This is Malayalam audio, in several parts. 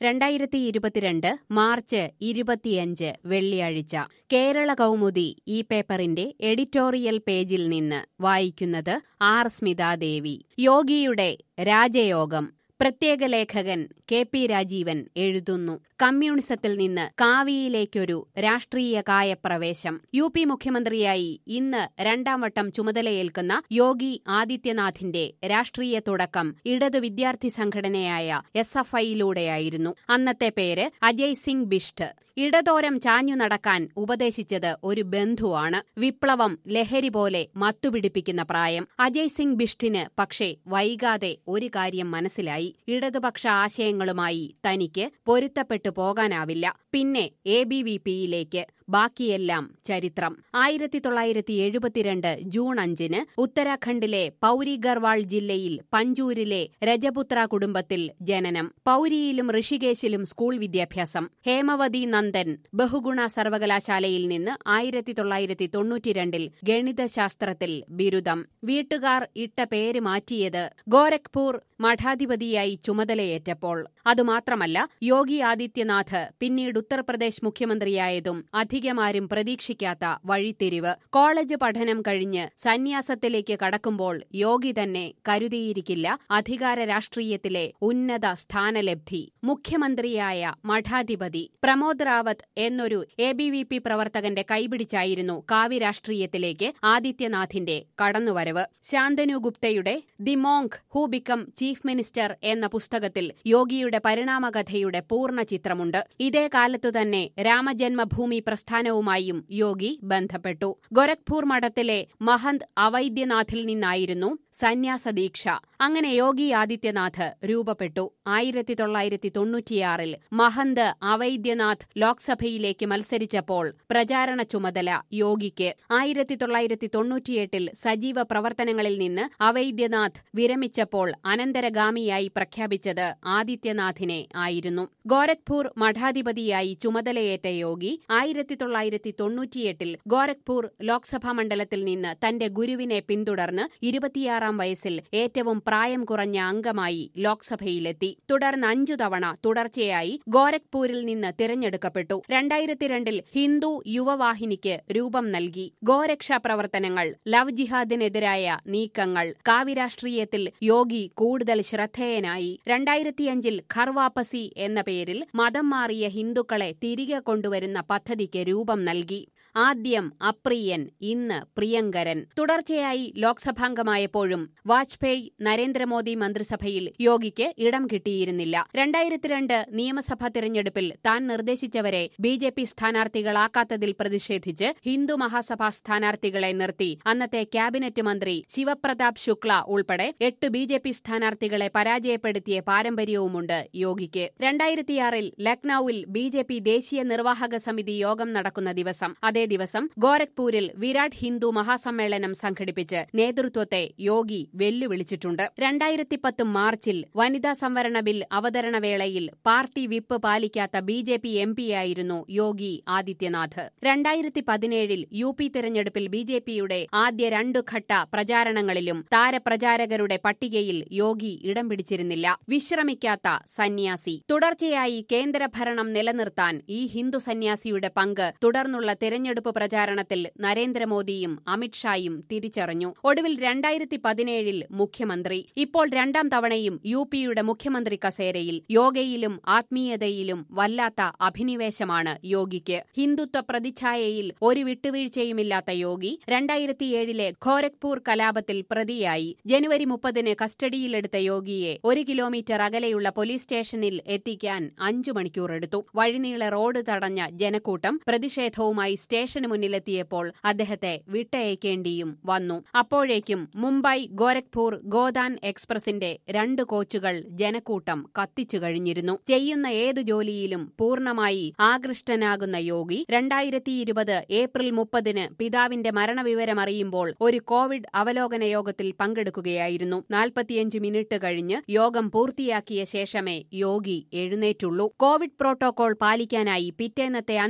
രണ്ടായിരത്തി ഇരുപത്തിരണ്ട് മാർച്ച് ഇരുപത്തിയഞ്ച് വെള്ളിയാഴ്ച കേരള കൗമുദി ഈ പേപ്പറിന്റെ എഡിറ്റോറിയൽ പേജിൽ നിന്ന് വായിക്കുന്നത് ആർ സ്മിതാദേവി യോഗിയുടെ രാജയോഗം പ്രത്യേക ലേഖകൻ കെ പി രാജീവൻ എഴുതുന്നു കമ്മ്യൂണിസത്തിൽ നിന്ന് കാവിയിലേക്കൊരു രാഷ്ട്രീയ കായപ്രവേശം യു പി മുഖ്യമന്ത്രിയായി ഇന്ന് രണ്ടാം വട്ടം ചുമതലയേൽക്കുന്ന യോഗി ആദിത്യനാഥിന്റെ രാഷ്ട്രീയ തുടക്കം ഇടതു വിദ്യാർത്ഥി സംഘടനയായ എസ് എഫ് ഐയിലൂടെയായിരുന്നു അന്നത്തെ പേര് അജയ് സിംഗ് ബിഷ്ട് ഇടതോരം ചാഞ്ഞു നടക്കാൻ ഉപദേശിച്ചത് ഒരു ബന്ധുവാണ് വിപ്ലവം ലഹരി പോലെ മത്തുപിടിപ്പിക്കുന്ന പ്രായം അജയ് സിംഗ് ബിഷ്ടിന് പക്ഷേ വൈകാതെ ഒരു കാര്യം മനസ്സിലായി ഇടതുപക്ഷ ആശയങ്ങളുമായി തനിക്ക് പൊരുത്തപ്പെട്ടു പോകാനാവില്ല പിന്നെ എ ബി വി പിയിലേക്ക് ബാക്കിയെല്ലാം ചരിത്രം ആയിരത്തി തൊള്ളായിരത്തി എഴുപത്തിരണ്ട് ജൂൺ അഞ്ചിന് ഉത്തരാഖണ്ഡിലെ പൌരി ഗർവാൾ ജില്ലയിൽ പഞ്ചൂരിലെ രജപുത്ര കുടുംബത്തിൽ ജനനം പൌരിയിലും ഋഷികേശിലും സ്കൂൾ വിദ്യാഭ്യാസം ഹേമവതി നന്ദൻ ബഹുഗുണ സർവകലാശാലയിൽ നിന്ന് ആയിരത്തി തൊള്ളായിരത്തി തൊണ്ണൂറ്റിരണ്ടിൽ ഗണിതശാസ്ത്രത്തിൽ ബിരുദം വീട്ടുകാർ ഇട്ട പേര് മാറ്റിയത് ഗോരഖ്പൂർ മഠാധിപതിയായി ചുമതലയേറ്റപ്പോൾ അതുമാത്രമല്ല യോഗി ആദിത്യനാഥ് പിന്നീട് ഉത്തർപ്രദേശ് മുഖ്യമന്ത്രിയായതും അധികമാരും പ്രതീക്ഷിക്കാത്ത വഴിത്തിരിവ് കോളേജ് പഠനം കഴിഞ്ഞ് സന്യാസത്തിലേക്ക് കടക്കുമ്പോൾ യോഗി തന്നെ കരുതിയിരിക്കില്ല അധികാര രാഷ്ട്രീയത്തിലെ ഉന്നത സ്ഥാനലബ്ധി മുഖ്യമന്ത്രിയായ മഠാധിപതി പ്രമോദ് റാവത്ത് എന്നൊരു എ ബി വി പി പ്രവർത്തകന്റെ കൈപിടിച്ചായിരുന്നു കാവ്യ രാഷ്ട്രീയത്തിലേക്ക് ആദിത്യനാഥിന്റെ കടന്നുവരവ് ശാന്തനു ഗുപ്തയുടെ the monk who become chief minister എന്ന പുസ്തകത്തിൽ യോഗിയുടെ പരിണാമകഥയുടെ പൂർണ്ണ ചിത്രമുണ്ട് ഇതേ കാലത്തു തന്നെ രാമജന്മഭൂമി പ്രസ്ഥാനവുമായും യോഗി ബന്ധപ്പെട്ടു ഗോരഖ്പൂർ മഠത്തിലെ മഹന്ത് അവൈദ്യനാഥിൽ നിന്നായിരുന്നു സന്യാസദീക്ഷ അങ്ങനെ യോഗി ആദിത്യനാഥ് രൂപപ്പെട്ടു ആയിരത്തി തൊള്ളായിരത്തി തൊണ്ണൂറ്റിയാറിൽ മഹന്ത് അവൈദ്യനാഥ് ലോക്സഭയിലേക്ക് മത്സരിച്ചപ്പോൾ പ്രചാരണ ചുമതല യോഗിക്ക് ആയിരത്തി തൊള്ളായിരത്തി തൊണ്ണൂറ്റിയെട്ടിൽ സജീവ പ്രവർത്തനങ്ങളിൽ നിന്ന് അവൈദ്യനാഥ് വിരമിച്ചപ്പോൾ അനന്തരഗാമിയായി പ്രഖ്യാപിച്ചത് ആദിത്യനാഥിനെ ആയിരുന്നു ഗോരഖ്പൂർ മഠാധിപതിയായി ചുമതലയേറ്റ യോഗി ആയിരത്തി തൊള്ളായിരത്തി തൊണ്ണൂറ്റിയെട്ടിൽ ഗോരഖ്പൂർ ലോക്സഭാ മണ്ഡലത്തിൽ നിന്ന് തന്റെ ഗുരുവിനെ പിന്തുടർന്ന് ഇരുപത്തിയാറാം വയസ്സിൽ ഏറ്റവും പ്രായം കുറഞ്ഞ അംഗമായി ലോക്സഭയിലെത്തി തുടർന്ന് അഞ്ചു തവണ തുടർച്ചയായി ഗോരഖ്പൂരിൽ നിന്ന് തിരഞ്ഞെടുക്കപ്പെട്ടു രണ്ടായിരത്തി രണ്ടിൽ ഹിന്ദു യുവവാഹിനിക്ക് രൂപം നൽകി ഗോരക്ഷാ പ്രവർത്തനങ്ങൾ ലവ് ജിഹാദിനെതിരായ നീക്കങ്ങൾ കാവ്യരാഷ്ട്രീയത്തിൽ യോഗി കൂടുതൽ ശ്രദ്ധേയനായി രണ്ടായിരത്തിയഞ്ചിൽ ഖർവാപ്പസി എന്ന പേരിൽ മതം മാറിയ ഹിന്ദുക്കളെ തിരികെ കൊണ്ടുവരുന്ന പദ്ധതിക്ക് രൂപം നൽകി ആദ്യം അപ്രിയൻ ഇന്ന് പ്രിയങ്കരൻ തുടർച്ചയായി ലോക്സഭാംഗമായപ്പോഴും വാജ്പേയി നരേന്ദ്രമോദി മന്ത്രിസഭയിൽ യോഗിക്ക് ഇടം കിട്ടിയിരുന്നില്ല രണ്ടായിരത്തിരണ്ട് നിയമസഭാ തിരഞ്ഞെടുപ്പിൽ താൻ നിർദ്ദേശിച്ചവരെ ബി ജെ പി സ്ഥാനാർത്ഥികളാക്കാത്തതിൽ പ്രതിഷേധിച്ച് ഹിന്ദു മഹാസഭാ സ്ഥാനാർത്ഥികളെ നിർത്തി അന്നത്തെ ക്യാബിനറ്റ് മന്ത്രി ശിവപ്രതാപ് ശുക്ല ഉൾപ്പെടെ എട്ട് ബി ജെ പി സ്ഥാനാർത്ഥികളെ പരാജയപ്പെടുത്തിയ പാരമ്പര്യവുമുണ്ട് യോഗിക്ക് രണ്ടായിരത്തിയാറിൽ ലക്നൌവിൽ ബി ജെ പി ദേശീയ നിർവാഹക സമിതി യോഗം നടക്കുന്ന ദിവസം അതേ ദിവസം ഗോരഖ്പൂരിൽ വിരാട് ഹിന്ദു മഹാസമ്മേളനം സംഘടിപ്പിച്ച് നേതൃത്വത്തെ യോഗി വെല്ലുവിളിച്ചിട്ടുണ്ട് രണ്ടായിരത്തി പത്ത് മാർച്ചിൽ വനിതാ സംവരണ ബിൽ അവതരണ വേളയിൽ പാർട്ടി വിപ്പ് പാലിക്കാത്ത ബി ജെ പി എം പിയായിരുന്നു യോഗി ആദിത്യനാഥ് രണ്ടായിരത്തി പതിനേഴിൽ യു പി തെരഞ്ഞെടുപ്പിൽ ബി ജെ പിയുടെ ആദ്യ രണ്ടു ഘട്ട പ്രചാരണങ്ങളിലും താരപ്രചാരകരുടെ പട്ടികയിൽ യോഗി ഇടം പിടിച്ചിരുന്നില്ല വിശ്രമിക്കാത്ത സന്യാസി തുടർച്ചയായി കേന്ദ്രഭരണം നിലനിർത്താൻ ഈ ഹിന്ദു സന്യാസിയുടെ പങ്ക് തുടർന്നുള്ള തെരഞ്ഞെടുപ്പ് പ്രചാരണത്തിൽ നരേന്ദ്രമോദിയും അമിത്ഷായും തിരിച്ചറിഞ്ഞു ഒടുവിൽ രണ്ടായിരത്തി പതിനേഴിൽ മുഖ്യമന്ത്രി ഇപ്പോൾ രണ്ടാം തവണയും യു പിയുടെ മുഖ്യമന്ത്രി കസേരയിൽ യോഗയിലും ആത്മീയതയിലും വല്ലാത്ത അഭിനിവേശമാണ് യോഗിക്ക് ഹിന്ദുത്വ പ്രതിച്ഛായയിൽ ഒരു വിട്ടുവീഴ്ചയുമില്ലാത്ത യോഗി രണ്ടായിരത്തിയേഴിലെ ഖോരഖ്പൂർ കലാപത്തിൽ പ്രതിയായി ജനുവരി മുപ്പതിന് കസ്റ്റഡിയിലെടുത്ത യോഗിയെ ഒരു കിലോമീറ്റർ അകലെയുള്ള പോലീസ് സ്റ്റേഷനിൽ എത്തിക്കാൻ അഞ്ചു മണിക്കൂറെടുത്തു വഴിനീളെ റോഡ് തടഞ്ഞ ജനക്കൂട്ടം പ്രതിഷേധവുമായി സ്റ്റേഷന് മുന്നിലെത്തിയപ്പോൾ അദ്ദേഹത്തെ വിട്ടയക്കേണ്ടിയും വന്നു അപ്പോഴേക്കും മുംബൈ ഗോരഖ്പൂർ ഗോദാൻ എക്സ്പ്രസിന്റെ രണ്ട് കോച്ചുകൾ ജനക്കൂട്ടം കത്തിച്ചു കഴിഞ്ഞിരുന്നു ചെയ്യുന്ന ഏതു ജോലിയിലും പൂർണ്ണമായി ആകൃഷ്ടനാകുന്ന യോഗി രണ്ടായിരത്തി ഇരുപത് ഏപ്രിൽ മുപ്പതിന് പിതാവിന്റെ മരണവിവരമറിയുമ്പോൾ ഒരു കോവിഡ് അവലോകന യോഗത്തിൽ പങ്കെടുക്കുകയായിരുന്നു നാൽപ്പത്തിയഞ്ച് മിനിറ്റ് കഴിഞ്ഞ് യോഗം പൂർത്തിയാക്കിയ ശേഷമേ യോഗി എഴുന്നേറ്റുള്ളൂ കോവിഡ് പ്രോട്ടോകോൾ പാലിക്കാനായി പിറ്റേന്നത്തെ അന്ത്യകർമ്മങ്ങൾ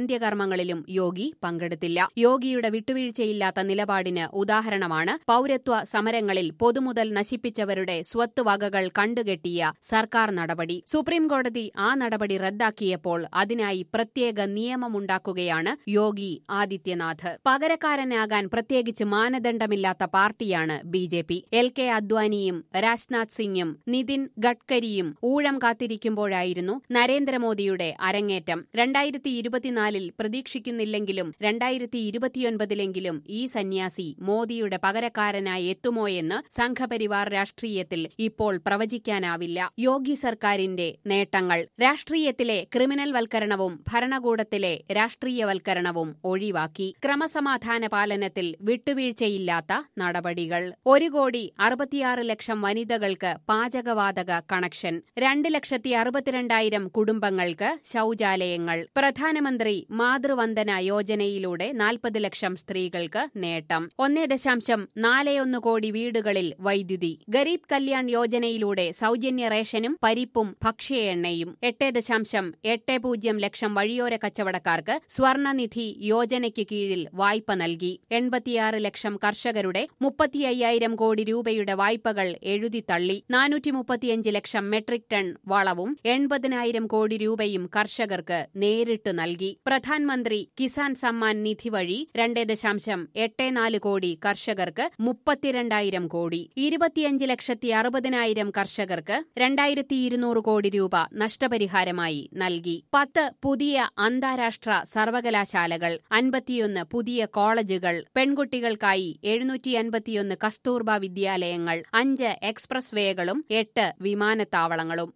സംഗമങ്ങളിലും യോഗി പങ്കെടുത്തില്ല യോഗിയുടെ വിട്ടുവീഴ്ചയില്ലാത്ത നിലപാടിന് ഉദാഹരണമാണ് പൌരത്വ സമരങ്ങളിൽ പൊതുമുതൽ നശിപ്പിച്ചവരുടെ സ്വത്ത് വകകൾ കണ്ടുകെട്ടിയ സർക്കാർ നടപടി സുപ്രീംകോടതി ആ നടപടി റദ്ദാക്കിയപ്പോൾ അതിനായി പ്രത്യേക നിയമമുണ്ടാക്കുകയാണ് യോഗി ആദിത്യനാഥ് പകരക്കാരനാകാൻ പ്രത്യേകിച്ച് മാനദണ്ഡമില്ലാത്ത പാർട്ടിയാണ് B J P L K അദ്വാനിയും രാജ്നാഥ് സിംഗും നിതിൻ ഗഡ്കരിയും ഊഴം കാത്തിരിക്കുമ്പോഴായിരുന്നു നരേന്ദ്രമോദിയുടെ അരങ്ങേറ്റം രണ്ടായിരത്തി ഇരുപത്തിനാലിൽ പ്രതീക്ഷിക്കുന്നില്ലെങ്കിലും രണ്ടായിരത്തി ഇരുപത്തിയൊൻപതിലെങ്കിലും ഈ സന്യാസി മോദിയുടെ പകരക്കാരനായി എത്തുമോയെന്ന് സംഘപരിവാർ രാഷ്ട്രീയത്തിൽ ഇപ്പോൾ പ്രവചിക്കാനാവില്ല യോഗി സർക്കാരിന്റെ നേട്ടങ്ങൾ രാഷ്ട്രീയത്തിലെ ക്രിമിനൽ വൽക്കരണവും ഭരണകൂടത്തിലെ രാഷ്ട്രീയവൽക്കരണവും ഒഴിവാക്കി ക്രമസമാധാന പാലനത്തിൽ വിട്ടുവീഴ്ചയില്ലാത്ത നടപടികൾ ഒരു കോടി അറുപത്തിയാറ് ലക്ഷം വനിതകൾക്ക് പാചകവാതക കണക്ഷൻ രണ്ട് ലക്ഷത്തി അറുപത്തിരണ്ടായിരം കുടുംബങ്ങൾക്ക് ശൌചാലയങ്ങൾ പ്രധാനമന്ത്രി മാതൃവന്ദന യോജനയിലൂടെ നാൽപ്പത് ലക്ഷം സ്ത്രീകൾക്ക് നേട്ടം ഒന്നേ ദശാംശം നാല് ഒന്ന് കോടി വീടുകളിൽ വൈദ്യുതി ഗരീബ് കല്യാൺ യോജനയിലൂടെ സൗജന്യ റേഷനും പരിപ്പും ഭക്ഷ്യ എണ്ണയും എട്ട് ദശാംശം എട്ട് പൂജ്യം ലക്ഷം വഴിയോര കച്ചവടക്കാർക്ക് സ്വർണനിധി യോജനയ്ക്ക് കീഴിൽ വായ്പ നൽകി എൺപത്തിയാറ് ലക്ഷം കർഷകരുടെ മുപ്പത്തി അയ്യായിരം കോടി രൂപയുടെ വായ്പകൾ എഴുതിത്തള്ളി നാനൂറ്റി മുപ്പത്തിയഞ്ച് ലക്ഷം മെട്രിക് ടൺ വളവും എൺപതിനായിരം കോടി രൂപയും കർഷകർക്ക് നേരിട്ട് നൽകി പ്രധാനമന്ത്രി കിസാൻ സമ്മാൻ നിധി വഴി രണ്ട് ദശാംശം എട്ട് നാല് കോടി കർഷകർക്ക് മുപ്പത്തിരണ്ടായിരം കോടി ഇരുപത്തിയഞ്ച് ലക്ഷത്തി അറുപതിനായിരം കർഷകർക്ക് രണ്ടായിരത്തി ഇരുന്നൂറ് കോടി രൂപ നഷ്ടപരിഹാരമായി നൽകി പത്ത് പുതിയ അന്താരാഷ്ട്ര സർവകലാശാലകൾ അൻപത്തിയൊന്ന് പുതിയ കോളേജുകൾ പെൺകുട്ടികൾക്കായി എഴുന്നൂറ്റി അൻപത്തിയൊന്ന് കസ്തൂർബ വിദ്യാലയങ്ങൾ അഞ്ച് എക്സ്പ്രസ് വേകളും എട്ട് വിമാനത്താവളങ്ങളും